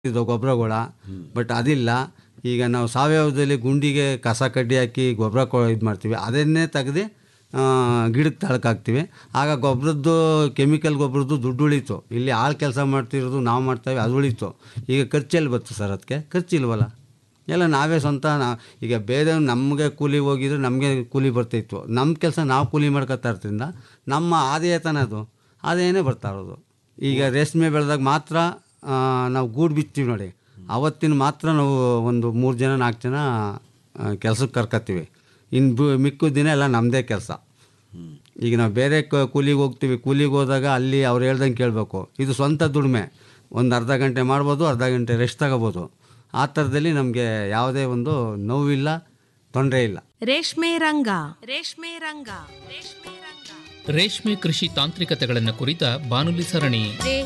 ಇದು ಗೊಬ್ಬರಗಳ ಬಟ್ ಅದಿಲ್ಲ ಈಗ ನಾವು ಸಾವಯವದಲ್ಲಿ ಗುಂಡಿಗೆ ಕಸ ಕಡ್ಡಿ ಹಾಕಿ ಗೊಬ್ಬರ ಕೊ ಇದು ಮಾಡ್ತೀವಿ ಅದನ್ನೇ ತೆಗ್ದು ಗಿಡಕ್ಕೆ ತಳಕ್ಕೆ ಹಾಕ್ತೀವಿ ಆಗ ಗೊಬ್ಬರದ್ದು ಕೆಮಿಕಲ್ ಗೊಬ್ಬರದ್ದು ದುಡ್ಡು ಉಳೀತು ಇಲ್ಲಿ ಆಳು ಕೆಲಸ ಮಾಡ್ತಿರೋದು ನಾವು ಮಾಡ್ತೇವೆ ಅದು ಉಳೀತು ಈಗ ಖರ್ಚೆಲ್ಲಿ ಬತ್ತು ಸರ್ ಅದಕ್ಕೆ ಖರ್ಚಿಲ್ವಲ್ಲ ಎಲ್ಲ ನಾವೇ ಸ್ವಂತ ನಾ ಈಗ ಬೇರೆ ನಮಗೆ ಕೂಲಿ ಹೋಗಿದ್ರೆ ನಮಗೆ ಕೂಲಿ ಬರ್ತಿತ್ತು ನಮ್ಮ ಕೆಲಸ ನಾವು ಕೂಲಿ ಮಾಡ್ಕೊತಾ ಇರ್ತಿಂದ ನಮ್ಮ ಆದಾಯ ತಾನೇ ಅದು ಆದಾಯನೇ ಬರ್ತಾ ಇರೋದು ಈಗ ರೇಷ್ಮೆ ಬೆಳೆದಾಗ ಮಾತ್ರ ಆ, ನಾವು ಗೂಡು ಬಿಚ್ತೀವಿ ನೋಡಿ ಅವತ್ತಿನ ಮಾತ್ರ ನಾವು ಒಂದು ಮೂರು ಜನ ನಾಲ್ಕು ಜನ ಕೆಲಸಕ್ಕೆ ಕರ್ಕೊತೀವಿ ಇನ್ನು ಬು ಮಿಕ್ಕಿದ ದಿನ ಎಲ್ಲ ನಮ್ಮದೇ ಕೆಲಸ ಈಗ ನಾವು ಬೇರೆ ಕ- ಕೂಲಿಗೆ ಹೋಗ್ತೀವಿ ಕೂಲಿಗೆ ಹೋದಾಗ ಅಲ್ಲಿ ಅವ್ರು ಹೇಳ್ದಂಗೆ ಕೇಳಬೇಕು ಇದು ಸ್ವಂತ ದುಡಿಮೆ ಒಂದು ಅರ್ಧ ಗಂಟೆ ಮಾಡ್ಬೋದು ಅರ್ಧ ಗಂಟೆ ರೆಸ್ಟ್ ತಗೋಬೋದು ಆ ಥರದಲ್ಲಿ ನಮಗೆ ಯಾವುದೇ ಒಂದು ನೋವಿಲ್ಲ ತೊಂದರೆ ಇಲ್ಲ ರೇಷ್ಮೆ ರಂಗ ರೇಷ್ಮೆ ರಂಗ ರೇಷ್ಮೆ ರಂಗ ರೇಷ್ಮೆ ಕೃಷಿ ತಾಂತ್ರಿಕತೆಗಳನ್ನು ಕುರಿತ ಬಾನುಲಿ ಸರಣಿ